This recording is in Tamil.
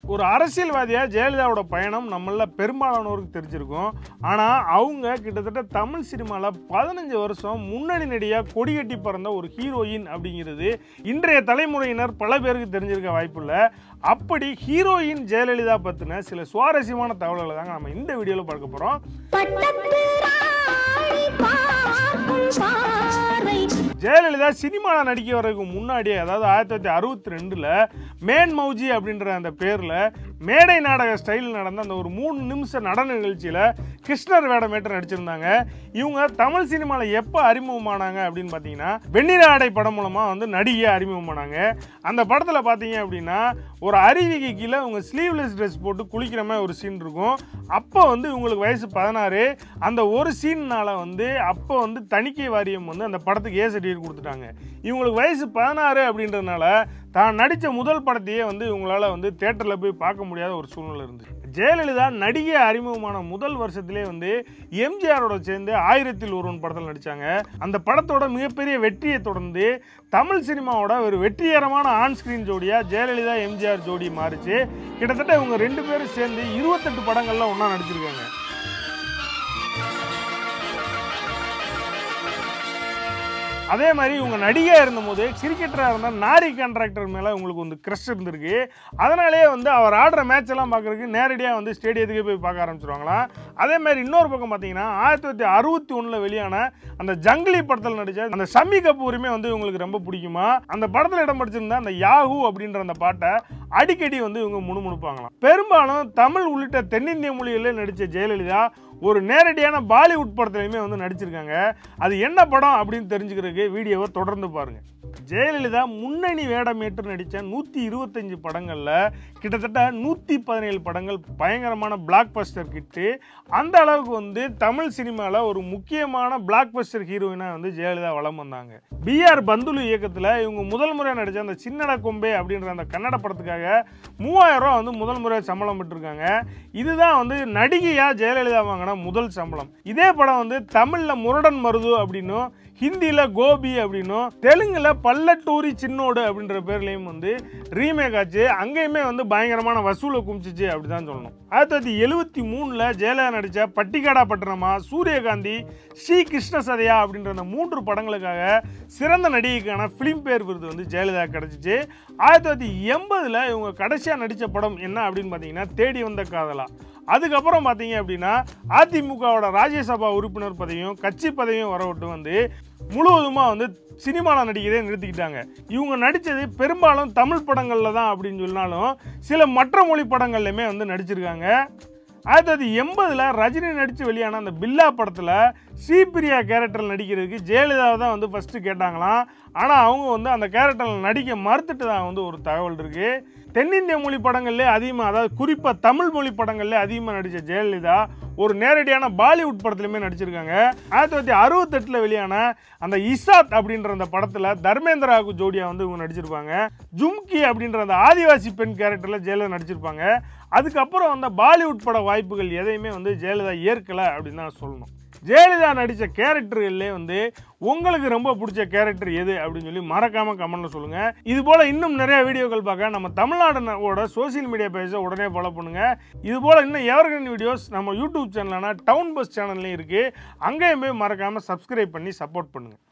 ஒரு அரசியல்வாதியா ஜெயலலிதாவோட பயணம் நம்மள பெரும்பாலானோருக்கு தெரிஞ்சிருக்கும் ஆனால் அவங்க கிட்டத்தட்ட தமிழ் சினிமாவில் பதினஞ்சு வருஷம் முன்னணி நடிகையாக கொடிகட்டி பறந்த ஒரு ஹீரோயின் அப்படிங்கிறது இன்றைய தலைமுறையினர் பல பேருக்கு தெரிஞ்சிருக்க வாய்ப்பில்லை அப்படி ஹீரோயின் ஜெயலலிதா பற்றின சில சுவாரஸ்யமான தகவல்களை தாங்க நம்ம இந்த வீடியோவில் பார்க்க போகிறோம் பட்டத்து ராணி பார்க்கும் பார்வை ஜெயலலிதா சினிமாவில் நடிக்க வர்றதுக்கு முன்னாடியே அதாவது ஆயிரத்தி தொள்ளாயிரத்தி அறுபத்தி ரெண்டில் மேன் மௌஜி அப்படின்ற அந்த பேரில் மேடை நாடக ஸ்டைல் நடந்த அந்த ஒரு மூணு நிமிஷ நடன நிகழ்ச்சியில் கிருஷ்ணர் வேடமேட்டு நடிச்சிருந்தாங்க இவங்க தமிழ் சினிமாவில் எப்போ அறிமுகமானாங்க அப்படின்னு பார்த்தீங்கன்னா வெண்ணிற ஆடை படம் மூலமாக வந்து நடிகையாக அறிமுகமானாங்க அந்த படத்தில் பார்த்தீங்க அப்படின்னா ஒரு அருவிக்கு கீழே இவங்க ஸ்லீவ்லெஸ் ட்ரெஸ் போட்டு குளிக்கிற மாதிரி ஒரு சீன் இருக்கும் அப்போ வந்து இவங்களுக்கு வயசு பதினாறு அந்த ஒரு சீன்னால வந்து அப்போ வந்து தணிக்கை வாரியம் வந்து அந்த படத்துக்கு ஏ சர்டிஃபிகேட் கொடுத்துட்டாங்க இவங்களுக்கு வயசு பதினாறு அப்படின்றதுனால தான் நடித்த முதல் படத்தையே வந்து இவங்களால வந்து தேட்டரில் போய் பார்க்க முடியாத ஒரு சூழ்நிலை இருந்துச்சு ஜெயலலிதா நடிகை அறிமுகமான முதல் வருஷத்திலே வந்து எம்ஜிஆரோட சேர்ந்து ஆயிரத்தில் ஒருவன் படத்தில் நடித்தாங்க அந்த படத்தோட மிகப்பெரிய வெற்றியை தொடர்ந்து தமிழ் சினிமாவோட ஒரு வெற்றிகரமான ஆன் ஸ்கிரீன் ஜோடியாக ஜெயலலிதா எம்ஜிஆர் ஜோடி மாறிச்சு கிட்டத்தட்ட இவங்க ரெண்டு பேரும் சேர்ந்து இருபத்தெட்டு படங்கள்ல ஒன்றா நடிச்சிருக்காங்க அதே மாதிரி இவங்க நடிகையாக இருந்தபோது கிரிக்கெட்டராக இருந்த நாரி கான்ட்ராக்டர் மேலே இவங்களுக்கு வந்து க்ரஷ் இருந்திருக்கு அதனாலேயே வந்து அவர் ஆடுற மேட்ச் எல்லாம் பார்க்கறதுக்கு நேரடியாக வந்து ஸ்டேடியத்துக்கே போய் பார்க்க ஆரம்பிச்சிருவாங்களாம் அதே மாதிரி இன்னொரு பக்கம் பார்த்தீங்கன்னா ஆயிரத்தி தொள்ளாயிரத்தி அறுபத்தி ஒன்றில் வெளியான அந்த ஜங்கிலி படத்தில் நடித்த அந்த ஷம்மி கபூருமே வந்து இவங்களுக்கு ரொம்ப பிடிக்குமா அந்த படத்தில் இடம் படிச்சிருந்த அந்த யாஹூ அப்படின்ற அந்த பாட்டை அடிக்கடி வந்து இவங்க முணுமுணுப்பாங்களாம் பெரும்பாலும் தமிழ் உள்ளிட்ட தென்னிந்திய மொழிகளில் நடித்த ஜெயலலிதா ஒரு நேரடியான பாலிவுட் படத்துலையுமே வந்து நடிச்சிருக்காங்க அது என்ன படம் அப்படின்னு தெரிஞ்சுக்கிறதுக்கு வீடியோவை தொடர்ந்து பாருங்க ஜெயலலிதா முன்னணி வேடமேற்று நடித்த நூற்றி இருபத்தஞ்சு படங்களில் கிட்டத்தட்ட நூற்றி பதினேழு படங்கள் பயங்கரமான பிளாக் பஸ்டர் கிட்டு அந்த அளவுக்கு வந்து தமிழ் சினிமாவில் ஒரு முக்கியமான பிளாக் பஸ்டர் ஹீரோயினாக வந்து ஜெயலலிதா வலம் வந்தாங்க பிஆர் பந்துலு இயக்கத்தில் இவங்க முதல் முறையாக நடித்த அந்த சின்னட கொம்பே அப்படின்ற அந்த கன்னட படத்துக்காக மூவாயிரம் ரூபா வந்து முதல் முறையாக சம்பளம் பெற்றிருக்காங்க இதுதான் வந்து நடிகையாக ஜெயலலிதா வாங்கின முதல் சம்பளம் இதே படம் வந்து தமிழில் முரடன் மருது அப்படின்னும் ஹிந்தியில் கோபி அப்படின்னும் தெலுங்குல பல்லட்டூரி சின்னோடு அப்படின்ற பேர்லையும் வந்து ரீமேக் ஆச்சு அங்கேயுமே வந்து பயங்கரமான வசூலை குமிச்சிச்சு அப்படிதான் சொல்லணும் ஆயிரத்தி தொள்ளாயிரத்தி எழுபத்தி மூணில் ஜெயலலிதா நடித்த பட்டிக்காடா பட்டணமா சூரியகாந்தி ஸ்ரீ கிருஷ்ண சதையா அப்படின்ற அந்த மூன்று படங்களுக்காக சிறந்த நடிகைக்கான ஃபிலிம்பேர் விருது வந்து ஜெயலலிதா கிடச்சிச்சு ஆயிரத்தி தொள்ளாயிரத்தி எண்பதில் இவங்க கடைசியாக நடித்த படம் என்ன அப்படின்னு பார்த்தீங்கன்னா தேடி வந்த காதலா அதுக்கப்புறம் பார்த்தீங்க அப்படின்னா அதிமுகவோட ராஜ்யசபா உறுப்பினர் பதவியும் கட்சி பதவியும் வரவிட்டு வந்து முழுவதுமாக வந்து சினிமாவில் நடிக்கிறதே நிறுத்திக்கிட்டாங்க இவங்க நடித்தது பெரும்பாலும் தமிழ் படங்களில் தான் அப்படின்னு சொன்னாலும் சில மற்ற மொழி படங்கள்லையுமே வந்து நடிச்சிருக்காங்க ஆயிரத்தி தொள்ளாயிரத்தி எண்பதில் ரஜினி நடித்து வெளியான அந்த பில்லா படத்தில் ஸ்ரீபிரியா கேரக்டரில் நடிக்கிறதுக்கு ஜெயலலிதாவை தான் வந்து ஃபஸ்ட்டு கேட்டாங்களாம் ஆனால் அவங்க வந்து அந்த கேரக்டரில் நடிக்க மறுத்துட்டு தான் வந்து ஒரு தகவல் இருக்குது தென்னிந்திய மொழி படங்கள்லே அதிகமாக அதாவது குறிப்பாக தமிழ் மொழி படங்கள்லே அதிகமாக நடித்த ஜெயலலிதா ஒரு நேரடியான பாலிவுட் படத்துலையுமே நடிச்சிருக்காங்க ஆயிரத்தி தொள்ளாயிரத்தி அறுபத்தெட்டில் வெளியான அந்த இசாத் அப்படின்ற அந்த படத்தில் தர்மேந்திராவுக்கு ஜோடியாக வந்து இவங்க நடிச்சிருப்பாங்க ஜும்கி அப்படின்ற அந்த ஆதிவாசி பெண் கேரக்டரில் ஜெயலலிதா நடிச்சிருப்பாங்க அதுக்கப்புறம் வந்த பாலிவுட் பட வாய்ப்புகள் எதையுமே வந்து ஜெயலலிதா ஏற்கலை அப்படின்னு தான் சொல்லணும் ஜெயலலிதா நடித்த கேரக்டர்கள்லேயே வந்து உங்களுக்கு ரொம்ப பிடிச்ச கேரக்டர் எது அப்படின்னு சொல்லி மறக்காம கமெண்ட்ல சொல்லுங்க இது போல இன்னும் நிறைய வீடியோக்கள் பார்க்க நம்ம தமிழ்நாடோட சோசியல் மீடியா பேஜை உடனே ஃபாலோ பண்ணுங்க இது போல இன்னும் எவர்கிரன் வீடியோஸ் நம்ம யூடியூப் சேனலான டவுன் பஸ் சேனல்லையும் இருக்கு அங்கேயும் போய் மறக்காம சப்ஸ்கிரைப் பண்ணி சப்போர்ட் பண்ணுங்க